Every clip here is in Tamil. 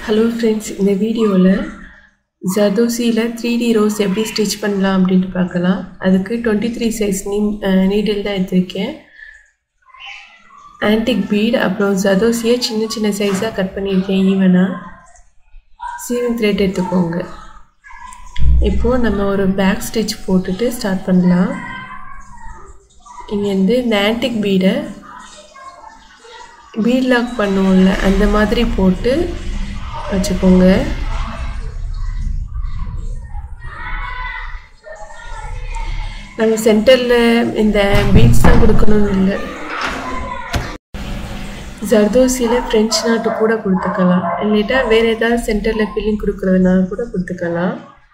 ஹலோ ஃப்ரெண்ட்ஸ் இந்த வீடியோவில் ஜர்தோசியில் த்ரீ டி ரோஸ் எப்படி ஸ்டிச் பண்ணலாம் அப்படின்ட்டு பார்க்கலாம் அதுக்கு டுவெண்ட்டி த்ரீ சைஸ் நீ நீடில் தான் எடுத்திருக்கேன் ஆன்டிக் பீட் அப்புறம் ஜர்தோசியை சின்ன சின்ன சைஸாக கட் பண்ணியிருக்கேன் ஈவனாக சீவிங் த்ரெட் எடுத்துக்கோங்க இப்போது நம்ம ஒரு பேக் ஸ்டிச் போட்டுட்டு ஸ்டார்ட் பண்ணலாம் இங்கேருந்து இந்த ஆன்டிக் பீடை பீட் லாக் பண்ணுவோம்ல அந்த மாதிரி போட்டு வச்சுக்கோங்க நம்ம சென்டரில் இந்த பீட்ஸ் தான் கொடுக்கணும்னு இல்லை ஜர்தோசியில் ஃப்ரெஞ்ச் நாட்டு கூட கொடுத்துக்கலாம் இல்லைட்டா வேறு ஏதாவது சென்டரில் ஃபில்லிங் கொடுக்குறதுனால கூட கொடுத்துக்கலாம்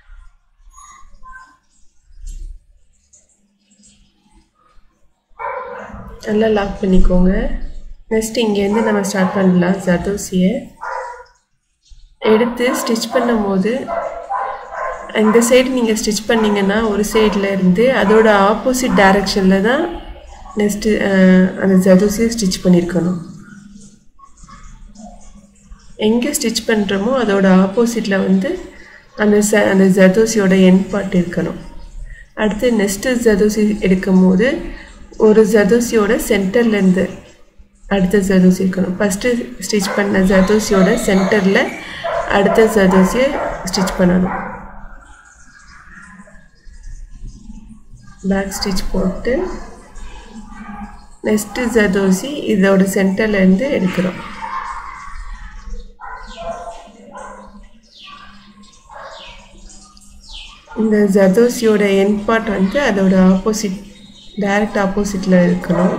நல்லா லாக் பண்ணிக்கோங்க நெக்ஸ்ட் இங்கேருந்து நம்ம ஸ்டார்ட் பண்ணலாம் ஜர்தோசியை எடுத்து ஸ்டிச் பண்ணும்போது இந்த சைடு நீங்கள் ஸ்டிச் பண்ணிங்கன்னா ஒரு சைடில் இருந்து அதோட ஆப்போசிட் டைரக்ஷனில் தான் நெக்ஸ்ட்டு அந்த ஜர்தோசியை ஸ்டிச் பண்ணியிருக்கணும் எங்கே ஸ்டிச் பண்ணுறோமோ அதோட ஆப்போசிட்டில் வந்து அந்த ச அந்த ஜர்தோசியோட என் பார்ட் இருக்கணும் அடுத்து நெக்ஸ்ட்டு ஜர்தோசி எடுக்கும் போது ஒரு ஜர்தோசியோட சென்டர்லேருந்து அடுத்த ஜர்தோசி இருக்கணும் ஃபஸ்ட்டு ஸ்டிச் பண்ண ஜர்தோசியோட சென்டரில் அடுத்த ஜர்தோசியை ஸ்டிச் பண்ணணும் பேக் ஸ்டிச் போட்டு நெக்ஸ்ட்டு ஜர்தோசி இதோட சென்டர்லேருந்து எடுக்கிறோம் இந்த ஜர்தோசியோட என் பார்ட் வந்து அதோட ஆப்போசிட் டைரக்ட் ஆப்போசிட்டில் இருக்கணும்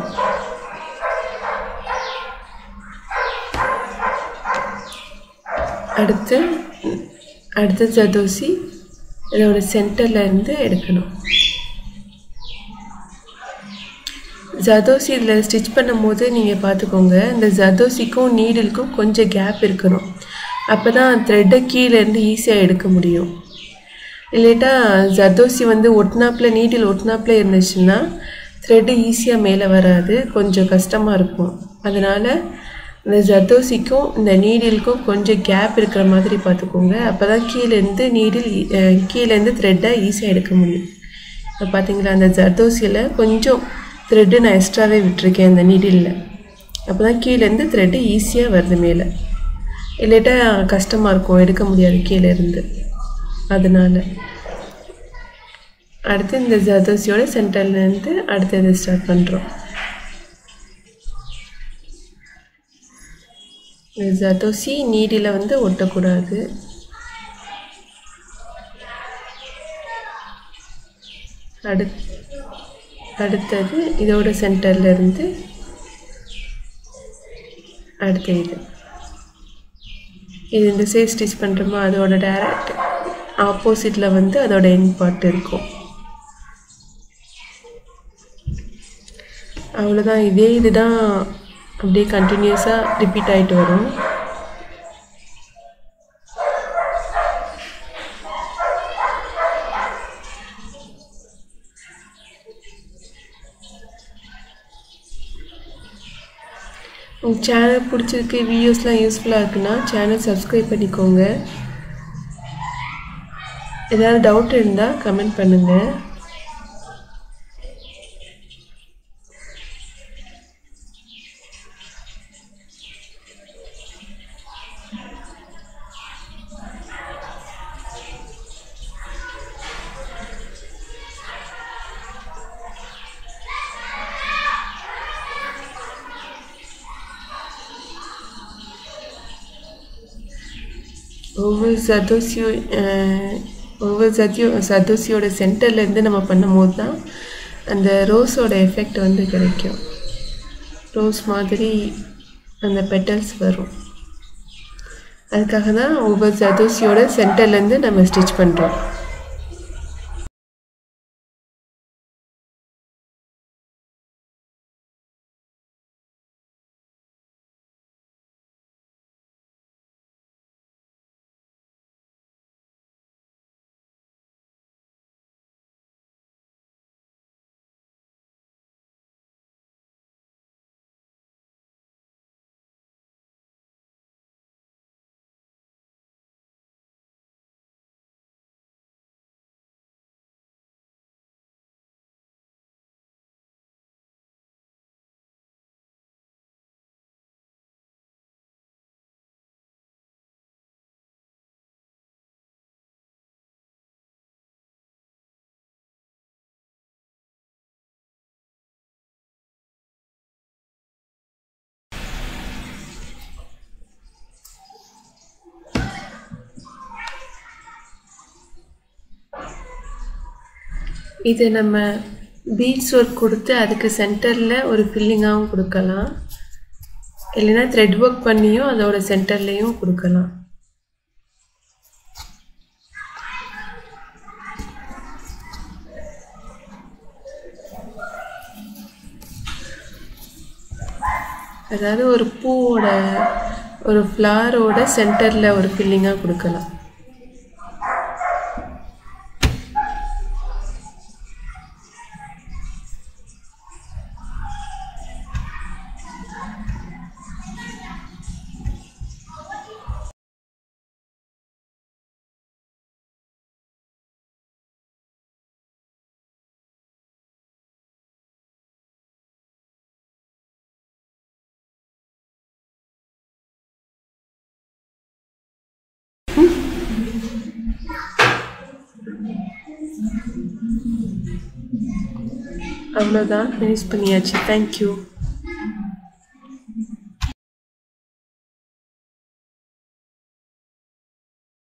அடுத்து அடுத்த ஜர்தோசி இதோட சென்டரில் இருந்து எடுக்கணும் ஜர்தோசி இதில் ஸ்டிச் பண்ணும்போது நீங்கள் பார்த்துக்கோங்க இந்த ஜர்தோசிக்கும் நீடிலுக்கும் கொஞ்சம் கேப் இருக்கணும் அப்போ தான் த்ரெட்டை கீழேருந்து ஈஸியாக எடுக்க முடியும் இல்லாட்டா ஜர்தோசி வந்து ஒட்டினாப்பில் நீடில் ஒட்டினாப்பில் இருந்துச்சுன்னா த்ரெட்டு ஈஸியாக மேலே வராது கொஞ்சம் கஷ்டமாக இருக்கும் அதனால் இந்த ஜர்தோசிக்கும் இந்த நீடிலுக்கும் கொஞ்சம் கேப் இருக்கிற மாதிரி பார்த்துக்கோங்க அப்போ தான் கீழேருந்து நீடில் கீழேருந்து த்ரெட்டை ஈஸியாக எடுக்க முடியும் இப்போ பார்த்தீங்களா அந்த ஜர்தோசியில் கொஞ்சம் த்ரெட்டு நான் எக்ஸ்ட்ராவே விட்டுருக்கேன் அந்த நீடிலில் அப்போ தான் கீழேருந்து த்ரெட்டு ஈஸியாக வருது மேலே இல்லாட்டா கஷ்டமாக இருக்கும் எடுக்க முடியாது கீழே இருந்து அதனால் அடுத்து இந்த ஜர்தோசியோட சென்டர்லேருந்து அடுத்தது ஸ்டார்ட் பண்ணுறோம் இந்த ஜர்தோசி நீடியில் வந்து ஒட்டக்கூடாது அடு அடுத்தது இதோட சென்டர்லேருந்து அடுத்த இது இது இந்த சைட் ஸ்டிச் பண்ணுறோமோ அதோட டேரக்ட் ஆப்போசிட்டில் வந்து அதோட என் பார்ட் இருக்கும் அவ்வளோதான் இதே இதுதான் அப்படியே கண்டினியூஸாக ரிப்பீட் ஆகிட்டு வரும் உங்கள் சேனல் பிடிச்சிருக்கு வீடியோஸ்லாம் யூஸ்ஃபுல்லாக இருக்குன்னா சேனல் சப்ஸ்கிரைப் பண்ணிக்கோங்க ஏதாவது டவுட் இருந்தால் கமெண்ட் பண்ணுங்கள் ஒவ்வொரு சதோசியும் ஒவ்வொரு சதியோ சதோசியோட சென்டர்லேருந்து நம்ம பண்ணும்போது தான் அந்த ரோஸோட எஃபெக்ட் வந்து கிடைக்கும் ரோஸ் மாதிரி அந்த பெட்டல்ஸ் வரும் அதுக்காக தான் ஒவ்வொரு சதோசியோட சென்டர்லேருந்து நம்ம ஸ்டிச் பண்ணுறோம் இது நம்ம பீட்ஸ் ஒர்க் கொடுத்து அதுக்கு சென்டரில் ஒரு ஃபில்லிங்காகவும் கொடுக்கலாம் இல்லைன்னா த்ரெட் ஒர்க் பண்ணியும் அதோட சென்டர்லேயும் கொடுக்கலாம் அதாவது ஒரு பூவோட ஒரு ஃப்ளாரோட சென்டரில் ஒரு ஃபில்லிங்காக கொடுக்கலாம் அவ்வளோதான் ஃபினிஷ் பண்ணியாச்சு தேங்க்யூ